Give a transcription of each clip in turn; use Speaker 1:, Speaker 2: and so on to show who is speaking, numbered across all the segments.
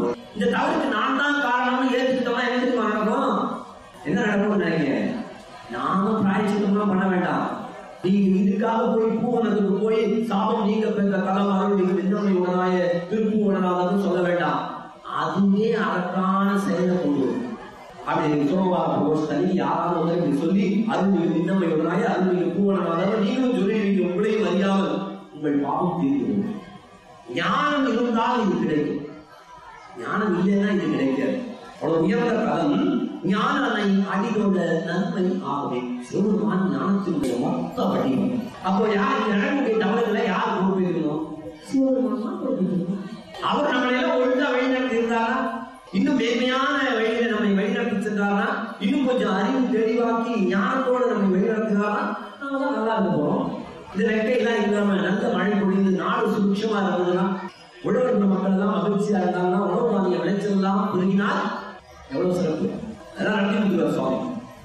Speaker 1: போகும் இந்த தவறுக்கு நான் தான் காரணம்னு ஏத்துக்கிட்டோம்னா என்ன தெரியுமா நடக்கும் என்ன நடக்கும்னு நினைக்கிறேன் நாம பிராயச்சித்தம்லாம் பண்ண வேண்டாம் நீங்க இதுக்காக போய் பூவனத்துக்கு போய் சாபம் நீங்க பெற்ற தலைமாறு நீங்க நிந்தமை உடனாய திருப்பு உடனாதன்னு சொல்ல வேண்டாம் அதுவே அதற்கான செயலை கொண்டு வரும். அப்படி சோபா தனி யாராவது ஒருத்தர் இப்படி சொல்லி அருள்மிகு நிந்தமை உடனாய அருள்மிகு பூவனநாதர் நீங்களும் சொல்லிடுவீங்க உங்களையும் அறியாமல் உங்கள் பாவம் தீர்க்கிறது ஞானம் இருந்தால் இது கிடைக்கும் ஞானம் இல்லைன்னா இது கிடைக்காது அவ்வளவு உயர்ந்த பதம் ஞானனை அடிதோட நன்மை ஆகவே சிவபெருமான் ஞானத்தினுடைய மொத்த வடிவம் அப்போ யார் இந்த நடக்கக்கூடிய தவறுகளை யார் பொறுப்பேற்கணும் சிவபெருமான் தான் பொறுப்பேற்கணும் அவர் நம்மளை எல்லாம் ஒழுங்கா வழிநடத்தி இருந்தாரா இன்னும் மேன்மையான வழியில நம்மை வழிநடத்தி சென்றாரா இன்னும் கொஞ்சம் அறிவு தெளிவாக்கி ஞானத்தோட நம்மை வழிநடத்துகிறாரா நாம தான் நல்லா இருக்க போறோம் இந்த ரெட்டை எல்லாம் இல்லாம நல்ல மழை பொழிந்து நாடு சுபிட்சமா இருந்ததுன்னா உழவர் மக்கள் எல்லாம் மகிழ்ச்சியா இருந்தாங்கன்னா உணவு தானிய விளைச்சல் எல்லாம் பெருகினால் எவ்வளவு சிறப்பு அதான் நடத்தி கொடுக்குறார் சுவாமி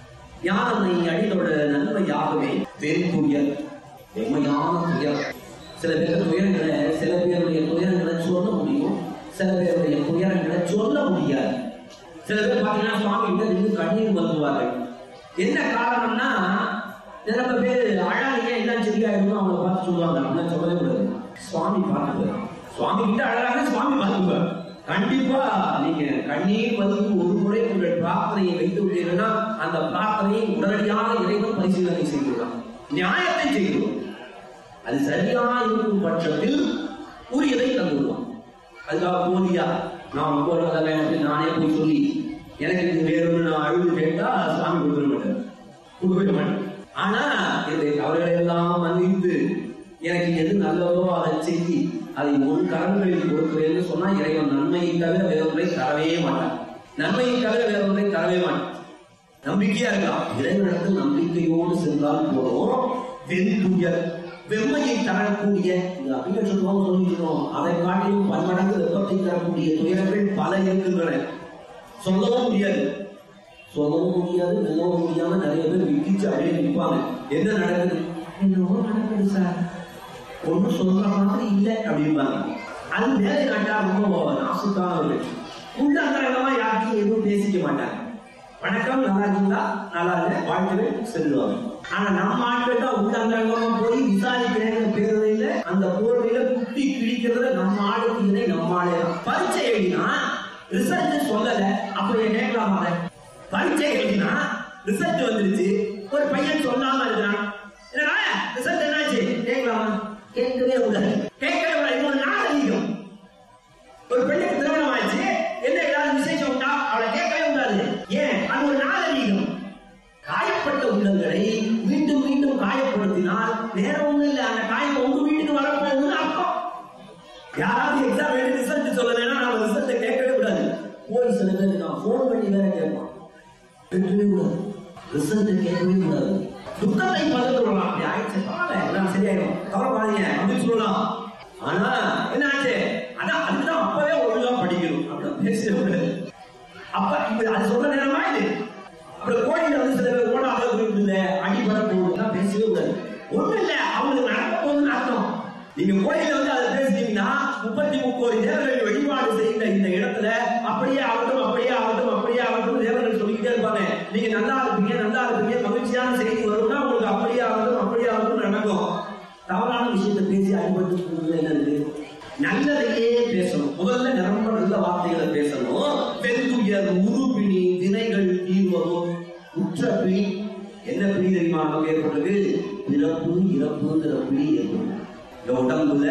Speaker 1: யானை அடித்தோட நன்மையாகவே பெருந்துயர் வெம்மையான துயர் சில பேர் துயரங்களை சில பேருடைய துயரங்களை சொல்ல முடியும் சில பேருடைய துயரங்களை சொல்ல முடியாது சில பேர் பாத்தீங்கன்னா சுவாமி கிட்ட நின்று கண்ணீர் வந்துவார்கள் என்ன காரணம்னா நிறைய பேர் அழாதீங்க எல்லாம் சரியாயிருக்கும் அவங்களை பார்த்து சொல்லுவாங்க நம்ம சொல்லவே கூடாது சுவாமி பார்த்துப்பார் சுவாமி கிட்ட அழகாக சுவாமி பார்த்துப்பார் கண்டிப்பா நீங்க கண்ணீர் வந்து ஒரு முறை உங்கள் பிரார்த்தனையை வைத்து விட்டீங்கன்னா அந்த பிரார்த்தனையை உடனடியாக இறைவன் பரிசீலனை செய்துள்ளார் நியாயத்தை செய்துள்ளார் அது சரியா இருக்கும் பட்சத்தில் உரியதை தந்துடுவான் அதுக்காக போலியா நான் ரொம்ப நல்லவன் அப்படின்னு நானே போய் சொல்லி எனக்கு இது வேணும்னு நான் அழுது கேட்டா சுவாமி கொடுக்க மாட்டேன் கொடுக்க மாட்டேன் ஆனா என்னுடைய தவறுகளை எல்லாம் மன்னித்து எனக்கு எது நல்லதோ அதை செய்தி அதை உன் கரங்களில் கொடுக்கிறேன்னு சொன்னா இறைவன் நன்மையை தவிர வேறொன்றை தரவே மாட்டான் நன்மையை தவிர வேறொன்றை தரவே மாட்டான் நம்பிக்கையா இருக்கலாம் இறைவனிடத்தில் நம்பிக்கையோடு சென்றால் போதும் வெண்துயர் வெம்மையை தரக்கூடிய இந்த அபிலட்சணம் சொல்லிக்கிறோம் அதை காட்டிலும் பன்மடங்கு வெப்பத்தை தரக்கூடிய துயரங்கள் பல இருக்கின்றன சொல்லவும் முடியாது சொல்லவும் முடியாது மெல்லவும் முடியாம நிறைய பேர் விக்கிச்சு அப்படியே நிற்பாங்க என்ன நடக்குது என்னவோ நடக்குது சார் ஒன்றும் சொல்ற மாதிரி இல்லை அப்படிம்பாங்க அது வேலை நாட்டா ரொம்ப நாசுக்கானவர்கள் உள்ள அந்தரங்கமா யாருக்கும் எதுவும் பேசிக்க மாட்டாங்க வணக்கம் நல்லா இருக்கீங்களா நல்லா இல்ல வாழ்த்துக்கள் செல்லுவாங்க ஆனா நம்ம ஆட்கள் தான் உள்ள அந்தரங்கமா போய் விசாரிக்கிறேங்கிற பேருதையில அந்த போர்வையில குத்தி கிழிக்கிறத நம்ம ஆளுக்கு இணை நம்ம ஆளே தான் பரீட்சை எழுதினா ரிசல்ட் சொல்லல அப்ப என் கேட்கலாமா அதை? பரீட்சை எழுதினா ரிசல்ட் வந்துருச்சு ஒரு பையன் சொல்லாம இருக்கிறான் என்னடா ரிசல்ட் என்னாச்சு கேட்கலாமா கேட்கவே கூடாது கேட்கவே கூடாது இது ஒரு நாகரீகம் ஒரு பெண்ணுக்கு திருமணம் ஆயிடுச்சு என்ன ஏதாவது விசேஷம் உண்டா அவளை கேட்கவே கூடாது ஏன் அது ஒரு நாகரீகம் காயப்பட்ட உள்ளங்களை மீண்டும் மீண்டும் காயப்படுத்தினால் வேற ஒண்ணும் இல்ல அந்த காயம் உங்க வீட்டுக்கு வரப்போகுதுன்னு அர்த்தம் யாராவது எக்ஸாம் எழுதி ரிசல்ட் சொல்லலைன்னா நம்ம ரிசல்ட் கேட்கவே கூடாது போய் சில பேர் நான் ஃபோன் பண்ணி வேற கேட்பான் கேட்கவே கூடாது ரிசல்ட் கேட்கவே கூடாது துக்கத்தை பகிர்ந்து கொள்ளலாம் அப்படி ஆயிடுச்சு பரவாயில்ல எல்லாம் சரியாயிடும் கவலைப்படாதீங்க அப்படின்னு சொல்லலாம் ஆனா என்ன ஆச்சு அதான் அதுதான் அப்பவே ஒழுங்கா படிக்கணும் அப்படின்னு பேசக்கூடாது அப்ப இப்ப அது சொல்ற நேரமா இது அப்புறம் கோயில வந்து சில பேர் ஓடாத இருக்குல்ல அடிபட போகுதுலாம் பேசவே கூடாது ஒண்ணும் இல்ல அவங்களுக்கு நடக்க போகுதுன்னு அர்த்தம் நீங்க கோயில வந்து அதை பேசுனீங்கன்னா முப்பத்தி முக்கோடி தேவர்கள் வழிபாடு செய்கிற இந்த இடத்துல அப்படியே ஆகட்டும் அப்படியே ஆகட்டும் அப்படியே ஆகட்டும் தேவர்கள் சொல்லிக்கிட்டே இருப்பாங்க நீங்க நல்லா இருப்பீங்க நல்லா இருப்பீங்க மகிழ்ச்சியான செய்தி வரும்னா உங்களுக்கு அப்படியே ஆகட்டும் அப்படியே ஆகட்டும் நடக்கும் தவறான விஷயத்தை பேசி அடிபட்டு போகுதுல என்ன இருக்கு நல்லதையே பேசணும் முதல்ல நிரம்ப நல்ல வார்த்தைகளை பேசணும் வெந்துயர் உருபிணி வினைகள் தீர்வதும் உற்ற பிணி என்ன பிணி தெரியுமா நமக்கு ஏற்பட்டது பிறப்பு இறப்புங்கிற பிணி ஏற்படும் இந்த உடம்புல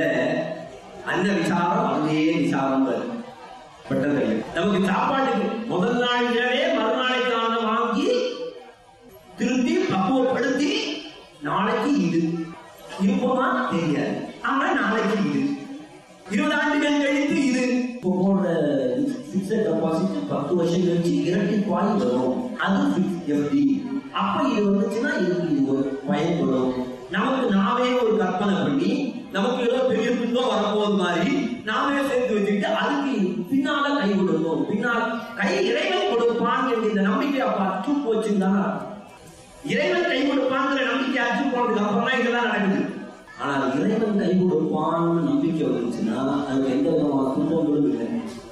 Speaker 1: அன்ன விசாரம் அதே விசாரம் வருது பட்டதில்லை நமக்கு சாப்பாட்டுக்கு முதல் நாள் இரவே மறுநாளைக்கான வாங்கி திருத்தி பக்குவப்படுத்தி நாளைக்கு இது இருப்போமா தெரியாது ஆனா நாளைக்கு இது இருபது ஆண்டுகள் கழித்து இது இப்போ போடுற பிக்சட் டெபாசிட் பத்து வருஷம் கழிச்சு இரட்டிப்பாய் வரும் அது fixed FD அப்ப இது வந்துச்சுன்னா இதுக்கு இது ஒரு பயன்படும் நமக்கு நாமே ஒரு கற்பனை பண்ணி நமக்கு ஏதோ பெரிய துன்பம் வரப்போகுது மாதிரி நாமே சேர்த்து வச்சுக்கிட்டு அதுக்கு பின்னால கை கொடுக்கும் பின்னால் கை இறைவன் கொடுப்பான் என்ற இந்த நம்பிக்கை அப்ப அச்சு போச்சுன்னு தானே அர்த்தம். இறைவன் கை கொடுப்பாங்கிற நம்பிக்கை அச்சு போனதுக்கு அப்புறம் தான் இதெல்லாம் நடக்குது ஆனால் இறைவன் கை கொடுப்பான்னு நம்பிக்கை வந்துச்சுன்னா அதுக்கு எந்த விதமான துன்பங்களும் இல்லை